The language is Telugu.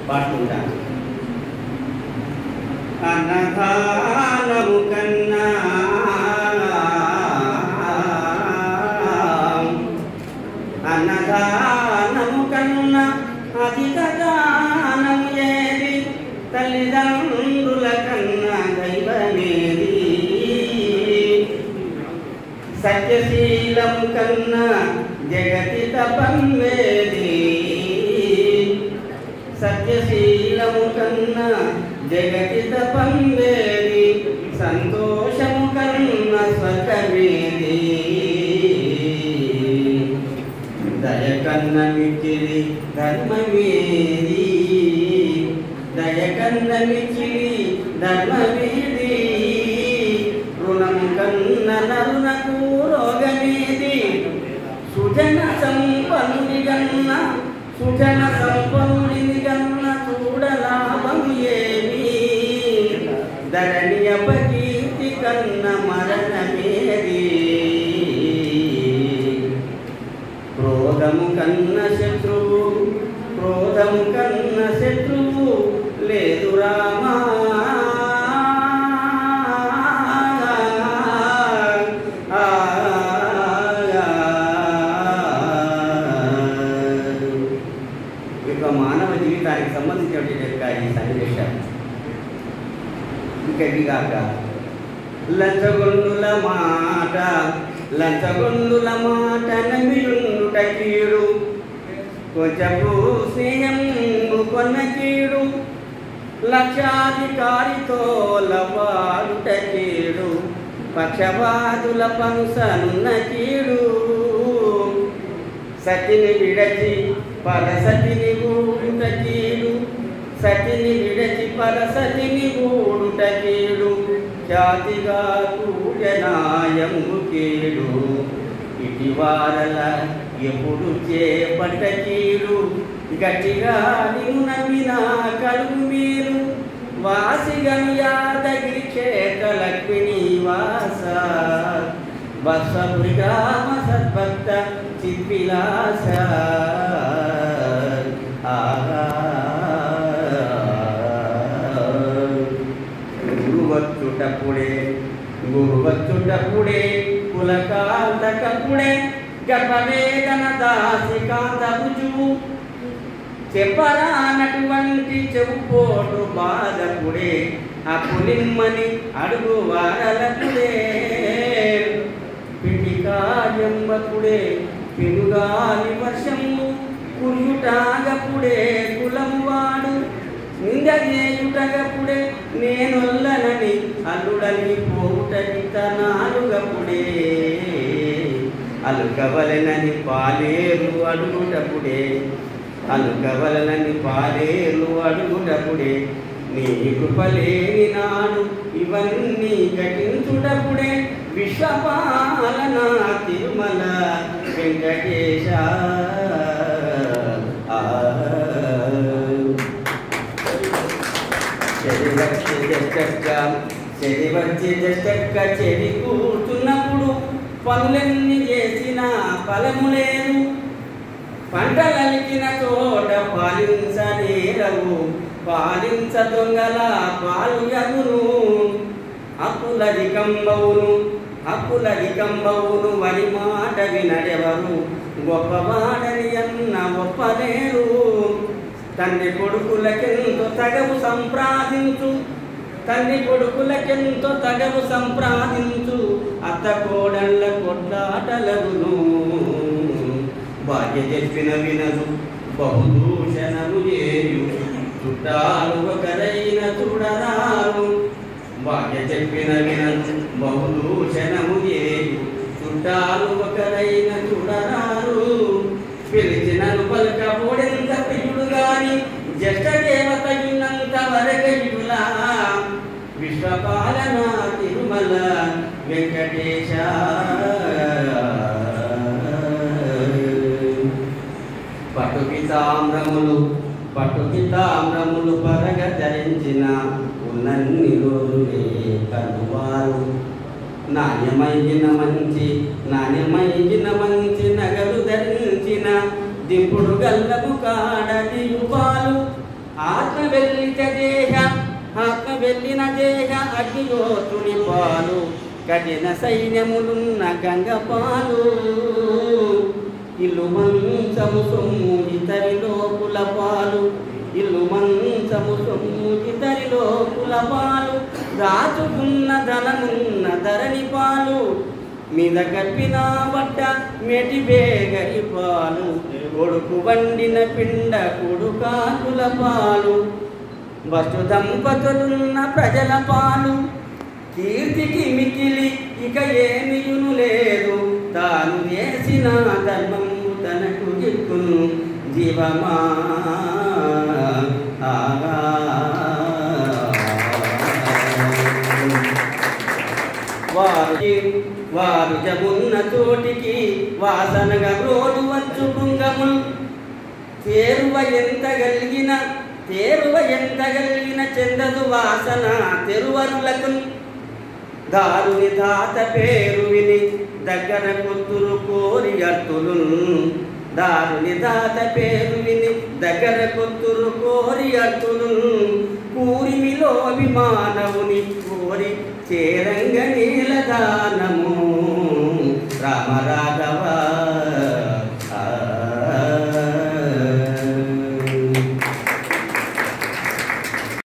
పాడుకుంటాను అన్నదానము కన్నా అన్నదానము కన్నా అధిక దానము ఏది తల్లిదండ్రుల కన్నా దైవమేది సత్యశీలము కన్నా జగతి తపంవేది సత్యశీలము కన్నా జగతి తపంవేది సంతోషము కన్నా స్వర్గమేది దయ కన్న మిచ్చిలి ధర్మమేది దయ కన్న మిచ్చిలి ధర్మమేది రుణము కన్న నరునకు రోగమేది సుజన సంపన్నుడి గన్న సుజన సంపన్నుడిని గన్న చూడలాభం ఏమి ధరణి అపకీర్తి కన్న మరణమేది క్రోధము కన్న శత్రువు క్రోధము కన్న శత్రువు లేదు రామా ఆ, ఈ యొక్క మానవ జీవితానికి సంబంధించినటువంటి యొక్క ఈ సన్నివేశాలు ఇంకెదిగాక లంచగొండుల మాట లంచగొండుల మాట నమియుండుట కీడు కొంచెపు స్నేహము కొన్న కీడు లక్షాధికారితో లవాడుట కీడు పక్షపాతుల పనుసనున్న కీడు సతిని విడచి పరసతిని గూడుట కీడు సతిని విడచి పరసతిని గూడుట కీడు ఖ్యాతిగా కూడనాయంగు కీడు ఇటివారల ఎప్పుడు చేపట్ట కీడు గట్టిగా నిన్ను నమ్మిన కలుగు మీరు వాసిగను యాదగిరి క్షేత్ర లక్ష్మిణి వాస బసపురి గ్రామ సద్భక్త చిద్విలాస గురువచ్చుటప్పుడే గురువచ్చుటప్పుడే కులకాంతకప్పుడే గర్భవేదన దాసి కాంతబుజు చెప్పరానటువంటి చెవుపోటు బాధపుడే అప్పులిమ్మని అడుగు వారలపుడే పిండి కాయంబపుడే పెనుగాలి వర్షము కుర్యుటాగపుడే కులము వాడు నిందజేయుటగపుడే నేనొల్లనని అల్లుడని పోవుటని తనాలుగపుడే అలుకవలనని పాలేరు అడుగుటప్పుడే అలుకవలనని పాలేరు అడుగుటప్పుడే నీ కృపలేని నాడు ఇవన్నీ ఘటించుటప్పుడే విశ్వపాలన తిరుమల వెంకటేశ ఆ. చెడి వచ్చి జస్టక్క చెడి వచ్చి జస్టక్క చెడి కూర్చున్నప్పుడు పనులన్నీ చేసిన ఫలము లేదు పంటలలికిన చోట పాలించనేరవు పాలించ దొంగల పాలు ఎగురు అప్పులధికంబవును అప్పులధికంబవును వరి మాట వినడెవరు గొప్పవాడని అన్న గొప్పలేరు తండ్రి కొడుకులకెంతో తగవు సంప్రాదించు తండ్రి కొడుకులకెంతో తగవు సంప్రాదించు అత్త కోడళ్ళ కొట్లాటలగును భాగ్య చెప్పిన వినదు బహుదూషణము చేయు చుట్టాలు ఒకరైన చూడరారు భాగ్య చెప్పిన వినదు బహుదూషణము చేయు చుట్టాలు ఒకరైన చూడరారు పిలిచినను పలకపోడెంత ప్రియుడు గాని జష్ట దేవతయున్నంత వరగయులా విశ్వపాలన తిరుమల వెంకటేశ పట్టు పితామ్రములు పట్టు పితామ్రములు పరగ ధరించిన ఉన్నన్ని రోజులే కనువారు నాణ్యమైన మంచి నాణ్యమైన మంచి నగలు ధరించిన దింపుడు గల్లము కాడని పాలు ఆ వెళ్ళిత దేహ ఆత్మ వెళ్ళిన దేహ అగ్నియోతుని పాలు కఠిన సైన్యములున్న గంగ పాలు ఇల్లు మంచము సొమ్ము ఇతరి లోపుల పాలు ఇల్లు మంచము సొమ్ము ఇతరి లోపుల పాలు దాచుకున్న ధనమున్న ధరణి పాలు మీద కప్పిన బట్ట మెటి బేగరి పాలు కొడుకు వండిన పిండ కొడుకాకుల పాలు వస్తు దంపతులున్న ప్రజల పాలు కీర్తికి మికిలి ఇక ఏమియును లేదు తాను చేసిన ధర్మము తనకు గిక్కును జీవమా ఆగా. వారు వారు జమున్న తోటికి వాసనగా రోడ్డు వచ్చు పుంగములు తేరువ ఎంత గలిగిన తేరువ ఎంత గలిగిన చెందదు వాసన తెరువరులకు దారుని దాత పేరు విని దగ్గర కొత్తురు కోరి అర్తులు దారుని దాత పేరు విని దగ్గర కొత్తురు కోరి అర్తులు కూరిమిలో అభిమానవుని కోరి చేరంగ నీలదానము